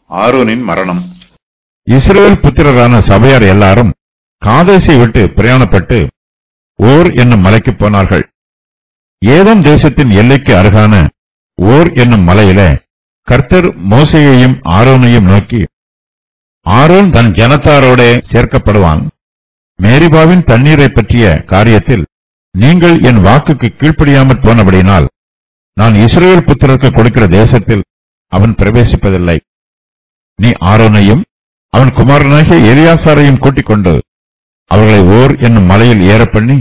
ஆரோனின் மரணம் இஸ்ரவேல் புத்திரரான சபையார் எல்லாரும் காதேசை விட்டு பிரயாணப்பட்டு ஓர் என்னும் மலைக்கு போனார்கள் ஏதம் தேசத்தின் எல்லைக்கு அருகான ஓர் என்னும் மலையிலே கர்த்தர் மோசேயையும் ஆரோனையும் நோக்கி ஆரோன் தன் ஜனத்தாரோடே சேர்க்கப்படுவான் மேரிபாவின் தண்ணீரை பற்றிய காரியத்தில் நீங்கள் என் வாக்குக்கு கீழ்ப்படியாமற் போனபடியினால் நான் இஸ்ரவேல் புத்திரருக்கு கொடுக்கிற தேசத்தில் அவன் பிரவேசிப்பதில்லை நீ ஆரோனையும் அவன் குமாரனாகிய எலியாசாரையும் கூட்டிக் கொண்டு அவர்களை ஓர் என்னும் மலையில் ஏற பண்ணி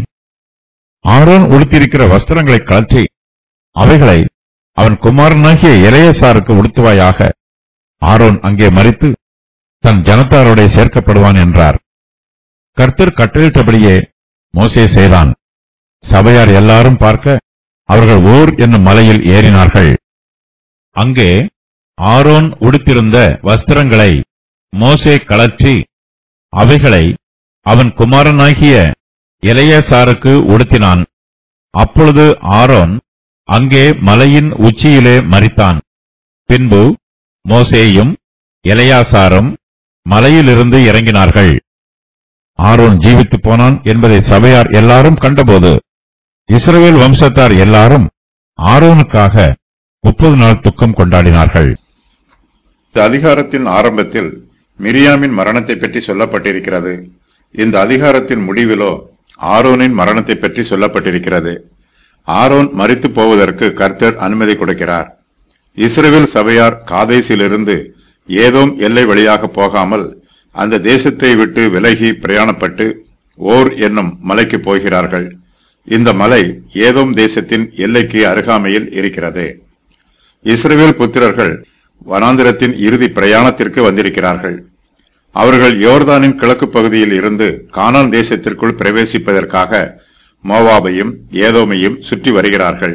ஆரோன் உடுத்தியிருக்கிற வஸ்திரங்களை கழற்றி அவைகளை அவன் குமாரனாகிய எலையசாருக்கு உடுத்துவாயாக ஆரோன் அங்கே மறித்து தன் ஜனத்தாரோடே சேர்க்கப்படுவான் என்றார் கர்த்தர் கட்டளிட்டபடியே மோசே செய்தான் சபையார் எல்லாரும் பார்க்க அவர்கள் ஓர் என்னும் மலையில் ஏறினார்கள் அங்கே ஆரோன் உடுத்திருந்த வஸ்திரங்களை மோசே கழற்றி அவைகளை அவன் குமாரனாகிய எலையசாருக்கு உடுத்தினான் அப்பொழுது ஆரோன் அங்கே மலையின் உச்சியிலே மரித்தான் பின்பு மோசேயும் எலையாசாரும் மலையிலிருந்து இறங்கினார்கள் ஆரோன் ஜீவித்துப் போனான் என்பதை சபையார் எல்லாரும் கண்டபோது இஸ்ரவேல் வம்சத்தார் எல்லாரும் ஆரோனுக்காக முப்பது நாள் துக்கம் கொண்டாடினார்கள் இந்த அதிகாரத்தின் ஆரம்பத்தில் மிரியாமின் மரணத்தை பற்றி சொல்லப்பட்டிருக்கிறது இந்த அதிகாரத்தின் முடிவிலோ ஆரோனின் மரணத்தை பற்றி சொல்லப்பட்டிருக்கிறது ஆரோன் மரித்து போவதற்கு கர்த்தர் அனுமதி கொடுக்கிறார் இஸ்ரவேல் சபையார் காதேசிலிருந்து ஏதோம் எல்லை வழியாக போகாமல் அந்த தேசத்தை விட்டு விலகி பிரயாணப்பட்டு ஓர் என்னும் மலைக்கு போகிறார்கள் இந்த மலை ஏதோம் தேசத்தின் எல்லைக்கு அருகாமையில் இருக்கிறது இஸ்ரவேல் புத்திரர்கள் வனாந்திரத்தின் இறுதி பிரயாணத்திற்கு வந்திருக்கிறார்கள் அவர்கள் யோர்தானின் கிழக்கு பகுதியில் இருந்து கானான் தேசத்திற்குள் பிரவேசிப்பதற்காக மோவாபையும் ஏதோமையும் சுற்றி வருகிறார்கள்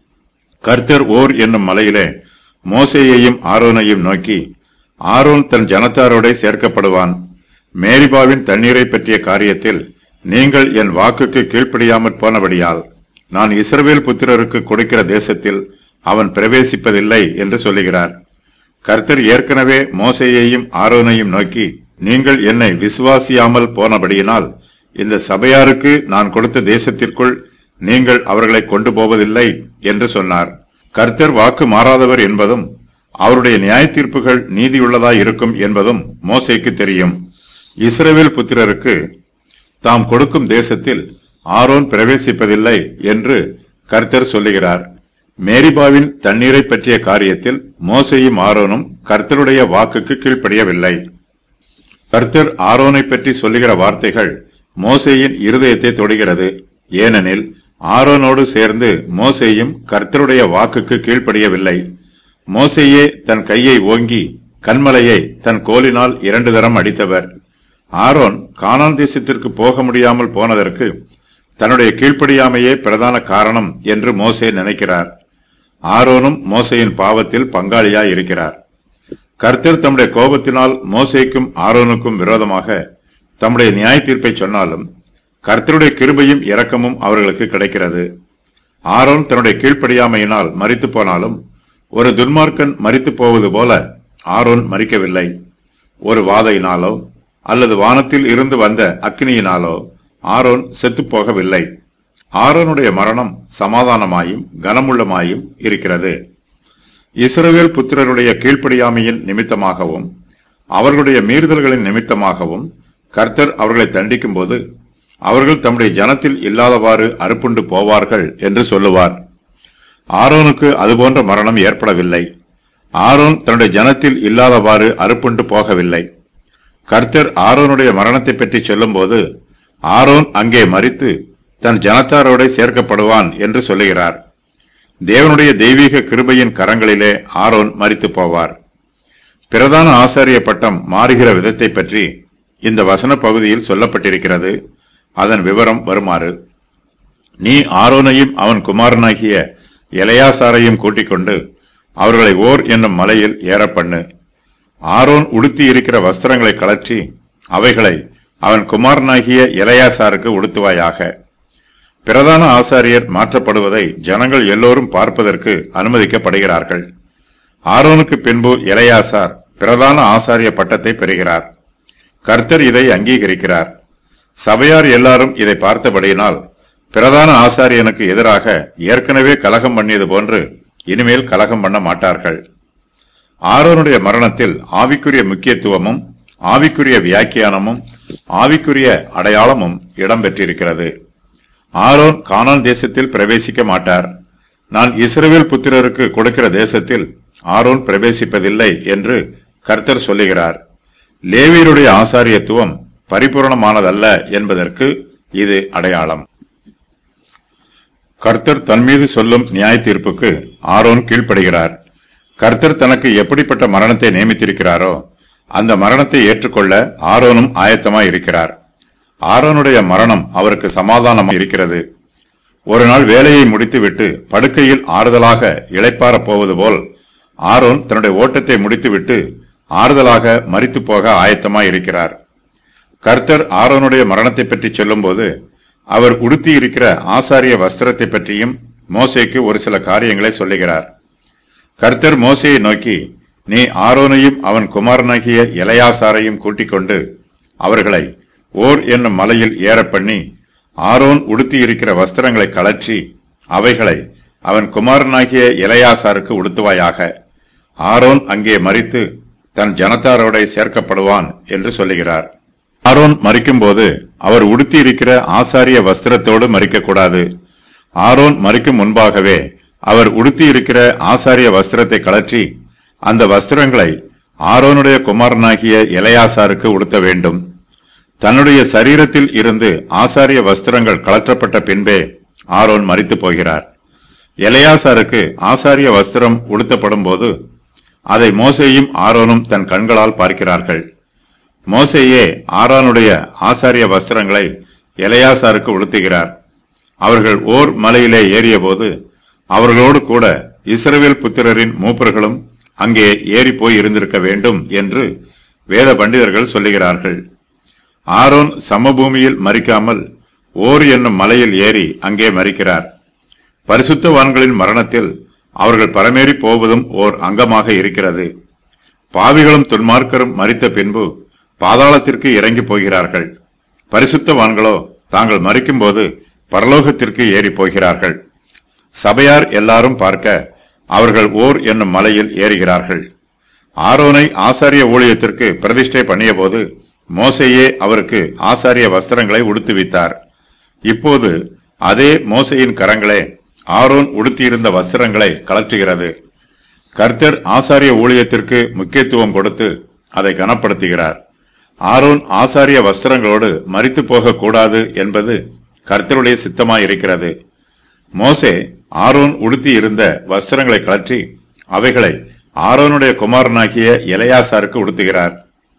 கர்த்தர் ஓர் என்னும் மலையிலே மோசேயையும் ஆரோனையும் நோக்கி ஆரோன் தன் ஜனத்தாரோடே சேர்க்கப்படுவான் மேரிபாவின் தண்ணீரை பற்றிய காரியத்தில் நீங்கள் என் வாக்குக்கு கீழ்ப்படியாமற் போனபடியால் நான் இஸ்ரவேல் புத்திரருக்கு கொடுக்கிற தேசத்தில் அவன் பிரவேசிப்பதில்லை என்று சொல்லுகிறார் கர்த்தர் ஏற்கனவே மோசேயையும் ஆரோனையும் நோக்கி நீங்கள் என்னை விசுவாசியாமல் போனபடியினால் இந்த சபையாருக்கு நான் கொடுத்த தேசத்திற்குள் நீங்கள் அவர்களை கொண்டு போவதில்லை என்று சொன்னார் கர்த்தர் வாக்கு மாறாதவர் என்பதும் அவருடைய நியாய தீர்ப்புகள் நீதியுள்ளதாய் இருக்கும் என்பதும் மோசேக்கு தெரியும் இஸ்ரவேல் புத்திரருக்கு தாம் கொடுக்கும் தேசத்தில் ஆரோன் பிரவேசிப்பதில்லை என்று கர்த்தர் சொல்லுகிறார் மேரிபாவின் தண்ணீரை பற்றிய காரியத்தில் மோசேயும் ஆரோனும் கர்த்தருடைய வாக்குக்கு கீழ்ப்படியவில்லை கர்த்தர் ஆரோனை பற்றி சொல்லுகிற வார்த்தைகள் மோசேயின் இருதயத்தை தொடுகிறது ஏனெனில் ஆரோனோடு சேர்ந்து மோசேயும் கர்த்தருடைய வாக்குக்கு கீழ்ப்படியவில்லை மோசேயே தன் கையை ஓங்கி கண்மலையை தன் கோலினால் இரண்டு தரம் அடித்தவர் ஆரோன் கானான் தேசத்திற்கு போக முடியாமல் போனதற்கு தன்னுடைய கீழ்ப்படியாமையே பிரதான காரணம் என்று மோசே நினைக்கிறார் ஆரோனும் மோசேயின் பாவத்தில் பங்காளியாய் இருக்கிறார் கர்த்தர் தம்முடைய கோபத்தினால் மோசேக்கும் ஆரோனுக்கும் விரோதமாக தம்முடைய நியாய தீர்ப்பை சொன்னாலும் கர்த்தருடைய கிருபையும் இரக்கமும் அவர்களுக்கு கிடைக்கிறது ஆரோன் தன்னுடைய கீழ்ப்படியாமையினால் மரித்து போனாலும் ஒரு துன்மார்க்கன் மரித்து போவது போல ஆரோன் மரிக்கவில்லை ஒரு வாதையினாலோ அல்லது வானத்தில் இருந்து வந்த அக்னியினாலோ ஆரோன் செத்துப் போகவில்லை ஆரோனுடைய மரணம் சமாதானமாயும் கனமுள்ளமாயும் இருக்கிறது இஸ்ரவேல் புத்திரருடைய கீழ்ப்படியாமையின் நிமித்தமாகவும் அவர்களுடைய மீறுதல்களின் நிமித்தமாகவும் கர்த்தர் அவர்களை தண்டிக்கும் போது அவர்கள் தம்முடைய ஜனத்தில் இல்லாதவாறு அறுப்புண்டு போவார்கள் என்று சொல்லுவார் ஆரோனுக்கு அதுபோன்ற மரணம் ஏற்படவில்லை ஆரோன் தன்னுடைய ஜனத்தில் இல்லாதவாறு அறுப்புண்டு போகவில்லை கர்த்தர் ஆரோனுடைய மரணத்தை பற்றி சொல்லும்போது ஆரோன் அங்கே மரித்து தன் ஜனத்தாரோட சேர்க்கப்படுவான் என்று சொல்லுகிறார் தேவனுடைய தெய்வீக கிருபையின் கரங்களிலே ஆரோன் மரித்து போவார் பிரதான ஆசாரிய பட்டம் மாறுகிற விதத்தை பற்றி இந்த வசன பகுதியில் சொல்லப்பட்டிருக்கிறது அதன் விவரம் வருமாறு நீ ஆரோனையும் அவன் குமாரனாகிய எலையாசாரையும் கூட்டிக் கொண்டு அவர்களை ஓர் என்னும் மலையில் ஏறப்பண்ணு ஆரோன் உடுத்தி இருக்கிற வஸ்திரங்களை கலற்றி அவைகளை அவன் குமாரனாகிய எலையாசாருக்கு உடுத்துவாயாக பிரதான ஆசாரியர் மாற்றப்படுவதை ஜனங்கள் எல்லோரும் பார்ப்பதற்கு அனுமதிக்கப்படுகிறார்கள் ஆரோனுக்கு பின்பு எலையாசார் பிரதான ஆசாரிய பட்டத்தை பெறுகிறார் கர்த்தர் இதை அங்கீகரிக்கிறார் சபையார் எல்லாரும் இதை பார்த்தபடியினால் பிரதான ஆசாரியனுக்கு எதிராக ஏற்கனவே கலகம் பண்ணியது போன்று இனிமேல் கலகம் பண்ண மாட்டார்கள் ஆரோனுடைய மரணத்தில் ஆவிக்குரிய முக்கியத்துவமும் ஆவிக்குரிய வியாக்கியானமும் ஆவிக்குரிய அடையாளமும் இடம்பெற்றிருக்கிறது ஆரோன் கானான் தேசத்தில் பிரவேசிக்க மாட்டார் நான் இஸ்ரவேல் புத்திரருக்கு கொடுக்கிற தேசத்தில் ஆரோன் பிரவேசிப்பதில்லை என்று கர்த்தர் சொல்லுகிறார் லேவியருடைய ஆசாரியத்துவம் பரிபூரணமானதல்ல என்பதற்கு இது அடையாளம் கர்த்தர் தன் மீது சொல்லும் நியாய தீர்ப்புக்கு ஆரோன் கீழ்ப்படுகிறார் கர்த்தர் தனக்கு எப்படிப்பட்ட மரணத்தை நியமித்திருக்கிறாரோ அந்த மரணத்தை ஏற்றுக்கொள்ள ஆரோனும் ஆயத்தமாய் இருக்கிறார் ஆரோனுடைய மரணம் அவருக்கு சமாதானமாக இருக்கிறது ஒரு நாள் வேலையை முடித்துவிட்டு படுக்கையில் ஆறுதலாக இளைப்பாறப் போவது போல் ஆரோன் தன்னுடைய ஓட்டத்தை முடித்துவிட்டு ஆறுதலாக மரித்து போக ஆயத்தமாய் இருக்கிறார் கர்த்தர் ஆரோனுடைய மரணத்தை பற்றி சொல்லும்போது அவர் உடுத்தி இருக்கிற ஆசாரிய வஸ்திரத்தை பற்றியும் மோசேக்கு ஒரு சில காரியங்களை சொல்லுகிறார் கர்த்தர் மோசேயை நோக்கி நீ ஆரோனையும் அவன் குமாரனாகிய எலையாசாரையும் கூட்டிக் கொண்டு அவர்களை ஓர் என்னும் மலையில் ஏறப் பண்ணி ஆரோன் உடுத்தி இருக்கிற வஸ்திரங்களை கலற்றி அவைகளை அவன் குமாரனாகிய எலையாசாருக்கு உடுத்துவாயாக ஆரோன் அங்கே மரித்து தன் ஜனத்தாரோட சேர்க்கப்படுவான் என்று சொல்லுகிறார் ஆரோன் மறிக்கும்போது அவர் உடுத்தி இருக்கிற ஆசாரிய வஸ்திரத்தோடு மறிக்கக்கூடாது ஆரோன் மறிக்கும் முன்பாகவே அவர் உடுத்தி இருக்கிற ஆசாரிய வஸ்திரத்தை கலற்றி அந்த வஸ்திரங்களை ஆரோனுடைய குமாரனாகிய எலையாசாருக்கு உடுத்த வேண்டும் தன்னுடைய சரீரத்தில் இருந்து ஆசாரிய வஸ்திரங்கள் கலற்றப்பட்ட பின்பே ஆரோன் மரித்து போகிறார் எலையாசாருக்கு ஆசாரிய வஸ்திரம் உடுத்தப்படும் போது அதை மோசேயும் ஆரோனும் தன் கண்களால் பார்க்கிறார்கள் மோசேயே ஆரோனுடைய ஆசாரிய வஸ்திரங்களை எலையாசாருக்கு உடுத்துகிறார் அவர்கள் ஓர் மலையிலே ஏறியபோது அவர்களோடு கூட இஸ்ரவேல் புத்திரரின் மூப்பர்களும் அங்கே ஏறி போய் இருந்திருக்க வேண்டும் என்று வேத பண்டிதர்கள் சொல்லுகிறார்கள் ஆரோன் சமபூமியில் மறிக்காமல் ஓர் என்னும் மலையில் ஏறி அங்கே மறிக்கிறார் பரிசுத்தவான்களின் மரணத்தில் அவர்கள் பரமேறி போவதும் ஓர் அங்கமாக இருக்கிறது பாவிகளும் துன்மார்க்கரும் மறித்த பின்பு பாதாளத்திற்கு இறங்கி போகிறார்கள் பரிசுத்தவான்களோ தாங்கள் மறிக்கும்போது பரலோகத்திற்கு ஏறி போகிறார்கள் சபையார் எல்லாரும் பார்க்க அவர்கள் ஓர் என்னும் மலையில் ஏறுகிறார்கள் ஆரோனை ஆசாரிய ஊழியத்திற்கு பிரதிஷ்டை பண்ணியபோது மோசேயே அவருக்கு ஆசாரிய வஸ்திரங்களை உடுத்துவித்தார் இப்போது அதே மோசையின் கரங்களே ஆரோன் உடுத்தியிருந்த வஸ்திரங்களை கலற்றுகிறது கர்த்தர் ஆசாரிய ஊழியத்திற்கு முக்கியத்துவம் கொடுத்து அதை கனப்படுத்துகிறார் ஆரோன் ஆசாரிய வஸ்திரங்களோடு மறித்து போகக்கூடாது என்பது கர்த்தருடைய சித்தமாயிருக்கிறது மோசே ஆரோன் உடுத்தி இருந்த வஸ்திரங்களை கலற்றி அவைகளை ஆரோனுடைய குமாரனாகிய எலையாசாருக்கு உடுத்துகிறார்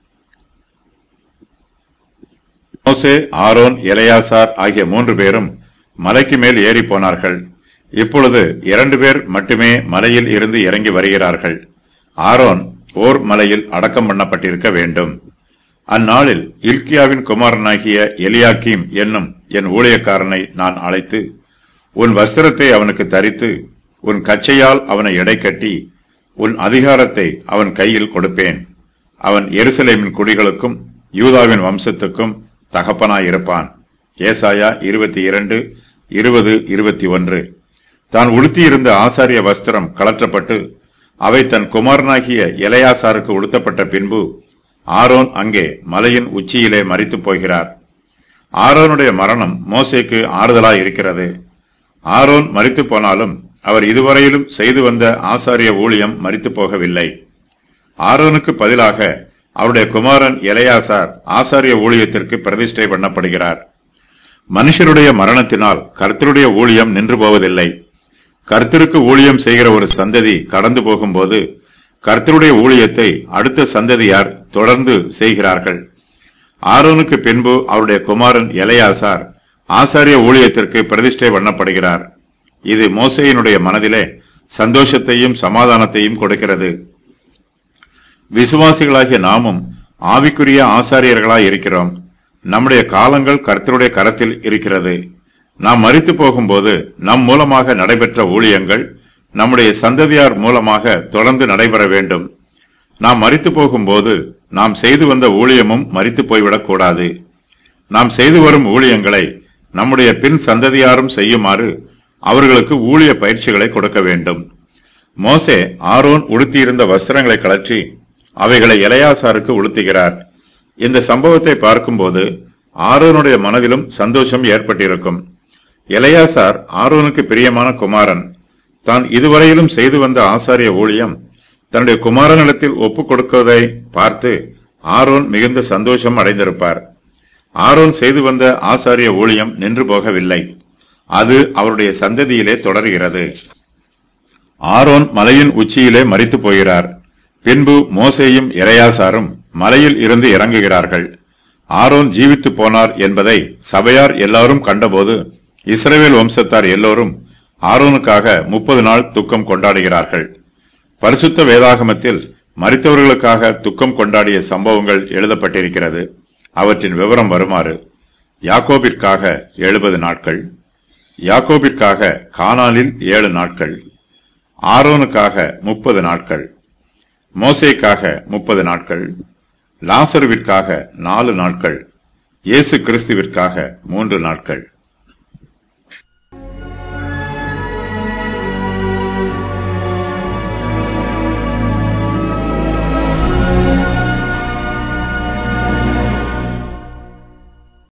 மோசே ஆரோன் எலையாசார் ஆகிய மூன்று பேரும் மலைக்கு மேல் ஏறி போனார்கள் இப்பொழுது இரண்டு பேர் மட்டுமே மலையில் இருந்து இறங்கி வருகிறார்கள் ஆரோன் ஓர் மலையில் அடக்கம் பண்ணப்பட்டிருக்க வேண்டும் அந்நாளில் இல்கியாவின் குமாரனாகிய எலியாக்கீம் என்னும் என் ஊழியக்காரனை நான் அழைத்து உன் வஸ்திரத்தை அவனுக்கு தரித்து உன் கச்சையால் அவனை எடை கட்டி உன் அதிகாரத்தை அவன் கையில் கொடுப்பேன் அவன் எருசலேமின் குடிகளுக்கும் யூதாவின் வம்சத்துக்கும் தகப்பனாயிருப்பான் ஏசாயா இருபத்தி இரண்டு இருபது இருபத்தி ஒன்று தான் உடுத்தியிருந்த ஆசாரிய வஸ்திரம் கலற்றப்பட்டு அவை தன் குமாரனாகிய எலையாசாருக்கு உடுத்தப்பட்ட பின்பு ஆரோன் அங்கே மலையின் உச்சியிலே மரித்து போகிறார் ஆரோனுடைய மரணம் மோசேக்கு ஆறுதலாய் இருக்கிறது ஆரோன் மரித்து போனாலும் அவர் இதுவரையிலும் செய்து வந்த ஆசாரிய ஊழியம் மரித்து போகவில்லை ஆரோனுக்கு பதிலாக அவருடைய குமாரன் எலையாசார் ஆசாரிய ஊழியத்திற்கு பிரதிஷ்டை பண்ணப்படுகிறார் மனுஷருடைய மரணத்தினால் கர்த்தருடைய ஊழியம் நின்று போவதில்லை கர்த்தருக்கு ஊழியம் செய்கிற ஒரு சந்ததி கடந்து போகும்போது கர்த்தருடைய ஊழியத்தை அடுத்த சந்ததியார் தொடர்ந்து செய்கிறார்கள் ஆரோனுக்கு பின்பு அவருடைய குமாரன் எலையாசார் ஆசாரிய ஊழியத்திற்கு பிரதிஷ்டை பண்ணப்படுகிறார் இது மோசையினுடைய மனதிலே சந்தோஷத்தையும் சமாதானத்தையும் கொடுக்கிறது விசுவாசிகளாகிய நாமும் ஆவிக்குரிய ஆசாரியர்களாய் இருக்கிறோம் நம்முடைய காலங்கள் கர்த்தருடைய கரத்தில் இருக்கிறது நாம் மரித்து போகும்போது நம் மூலமாக நடைபெற்ற ஊழியங்கள் நம்முடைய சந்ததியார் மூலமாக தொடர்ந்து நடைபெற வேண்டும் நாம் மரித்து போகும்போது நாம் செய்து வந்த ஊழியமும் மரித்து போய்விடக் கூடாது நாம் செய்து வரும் ஊழியங்களை நம்முடைய பின் சந்ததியாரும் செய்யுமாறு அவர்களுக்கு ஊழிய பயிற்சிகளை கொடுக்க வேண்டும் மோசே ஆரோன் உடுத்தியிருந்த வஸ்திரங்களை கழற்றி அவைகளை இளையாசாருக்கு உடுத்துகிறார் இந்த சம்பவத்தை பார்க்கும்போது ஆரோனுடைய மனதிலும் சந்தோஷம் ஏற்பட்டிருக்கும் எலையாசார் ஆரோனுக்கு பிரியமான குமாரன் தான் இதுவரையிலும் செய்து வந்த ஆசாரிய ஊழியம் தன்னுடைய குமாரனிடத்தில் ஒப்புக் கொடுக்குவதை பார்த்து ஆரோன் மிகுந்த சந்தோஷம் அடைந்திருப்பார் ஆரோன் செய்து வந்த ஆசாரிய ஊழியம் நின்று போகவில்லை அது அவருடைய சந்ததியிலே தொடர்கிறது ஆரோன் மலையின் உச்சியிலே மரித்து போகிறார் பின்பு மோசேயும் இறையாசாரும் மலையில் இருந்து இறங்குகிறார்கள் ஆரோன் ஜீவித்து போனார் என்பதை சபையார் எல்லாரும் கண்டபோது இஸ்ரவேல் வம்சத்தார் எல்லோரும் ஆரோனுக்காக முப்பது நாள் துக்கம் கொண்டாடுகிறார்கள் பரிசுத்த வேதாகமத்தில் மரித்தவர்களுக்காக துக்கம் கொண்டாடிய சம்பவங்கள் எழுதப்பட்டிருக்கிறது அவற்றின் விவரம் வருமாறு யாக்கோபிற்காக எழுபது நாட்கள் யாக்கோபிற்காக கானாலில் ஏழு நாட்கள் ஆரோனுக்காக முப்பது நாட்கள் மோசேக்காக முப்பது நாட்கள் லாசருவிற்காக நாலு நாட்கள் இயேசு கிறிஸ்துவிற்காக மூன்று நாட்கள்